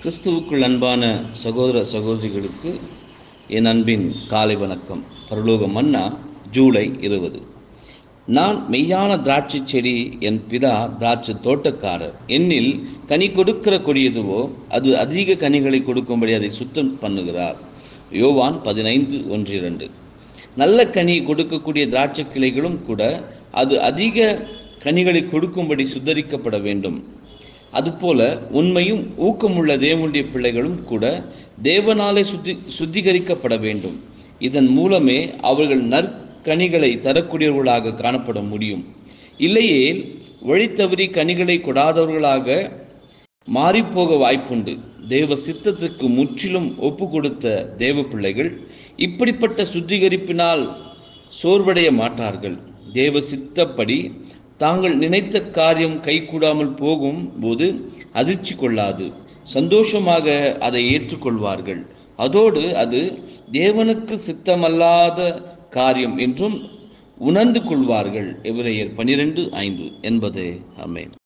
கிறிஸ்துவுக்குள் அன்பான சகோதர சகோதரிகளுக்கு என் அன்பின் காலை வணக்கம் பரலோக மன்னா ஜூலை இருபது நான் மெய்யான திராட்சை செடி என் பிதா திராட்சை தோட்டக்காரர் என்னில் கனி கொடுக்கிற கொடியதுவோ அது அதிக கனிகளை கொடுக்கும்படி அதை சுத்தம் பண்ணுகிறார் யோவான் பதினைந்து ஒன்று இரண்டு நல்ல கனி கொடுக்கக்கூடிய திராட்சை கிளைகளும் கூட அது அதிக கனிகளை கொடுக்கும்படி சுத்தரிக்கப்பட வேண்டும் அதுபோல உண்மையும் ஊக்கமுள்ள தேவனுடைய பிள்ளைகளும் கூட தேவனாலே சுத்தி சுத்திகரிக்கப்பட வேண்டும் இதன் மூலமே அவர்கள் நற்கனிகளை தரக்கூடியவர்களாக காணப்பட முடியும் இல்லையேல் வழி தவறி கனிகளை கொடாதவர்களாக மாறிப்போக வாய்ப்புண்டு தேவ சித்தத்துக்கு முற்றிலும் ஒப்பு கொடுத்த தேவ பிள்ளைகள் இப்படிப்பட்ட சுத்திகரிப்பினால் சோர்வடைய மாட்டார்கள் தேவ சித்தப்படி தாங்கள் நினைத்த காரியம் கைகூடாமல் போகும் போது அதிர்ச்சி கொள்ளாது சந்தோஷமாக அதை ஏற்றுக்கொள்வார்கள் அதோடு அது தேவனுக்கு சித்தமல்லாத காரியம் என்றும் உணர்ந்து கொள்வார்கள் எவரையர் பனிரெண்டு ஐந்து என்பது அமேன்